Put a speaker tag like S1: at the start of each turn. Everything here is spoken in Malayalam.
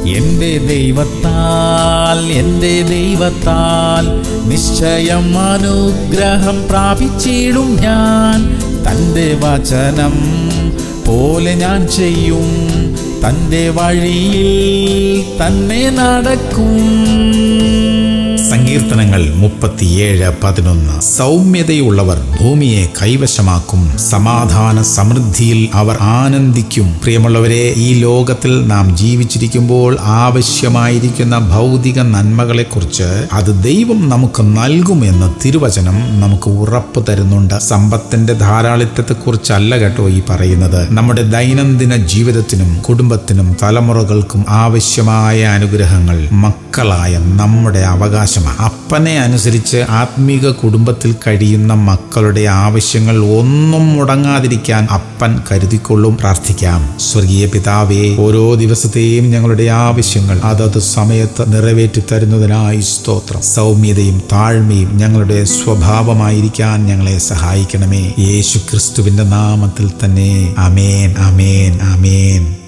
S1: എന്റെ ദൈവത്താൽ എന്റെ ദൈവത്താൽ നിശ്ചയം അനുഗ്രഹം പ്രാപിച്ചിടും ഞാൻ തൻ്റെ വചനം പോലെ ഞാൻ ചെയ്യും തൻ്റെ വഴിയിൽ തന്നെ നടക്കും
S2: സങ്കീർത്തനങ്ങൾ മുപ്പത്തിയേഴ് പതിനൊന്ന് സൗമ്യതയുള്ളവർ ഭൂമിയെ കൈവശമാക്കും സമാധാന സമൃദ്ധിയിൽ അവർ ആനന്ദിക്കും പ്രിയമുള്ളവരെ ഈ ലോകത്തിൽ നാം ജീവിച്ചിരിക്കുമ്പോൾ ആവശ്യമായിരിക്കുന്ന ഭൗതിക നന്മകളെക്കുറിച്ച് അത് ദൈവം നമുക്ക് നൽകുമെന്ന് തിരുവചനം നമുക്ക് ഉറപ്പ് തരുന്നുണ്ട് സമ്പത്തിന്റെ ധാരാളിത്തത്തെക്കുറിച്ചല്ല കേട്ടോ ഈ പറയുന്നത് നമ്മുടെ ദൈനംദിന ജീവിതത്തിനും കുടുംബത്തിനും തലമുറകൾക്കും ആവശ്യമായ അനുഗ്രഹങ്ങൾ മക്കളായ നമ്മുടെ അവകാശമാണ് അപ്പനെ അനുസരിച്ച് ആത്മീക കുടുംബത്തിൽ കഴിയുന്ന മക്കളുടെ ആവശ്യങ്ങൾ ഒന്നും മുടങ്ങാതിരിക്കാൻ അപ്പൻ കരുതിക്കൊള്ളും പ്രാർത്ഥിക്കാം സ്വർഗീയ പിതാവേ ഓരോ ദിവസത്തെയും ഞങ്ങളുടെ ആവശ്യങ്ങൾ അതത് സമയത്ത് നിറവേറ്റി തരുന്നതിനായി സ്തോത്രം സൗമ്യതയും താഴ്മയും ഞങ്ങളുടെ സ്വഭാവമായിരിക്കാൻ ഞങ്ങളെ സഹായിക്കണമേ യേശു ക്രിസ്തുവിന്റെ നാമത്തിൽ തന്നെ അമേൻ അമേൻ അമേൻ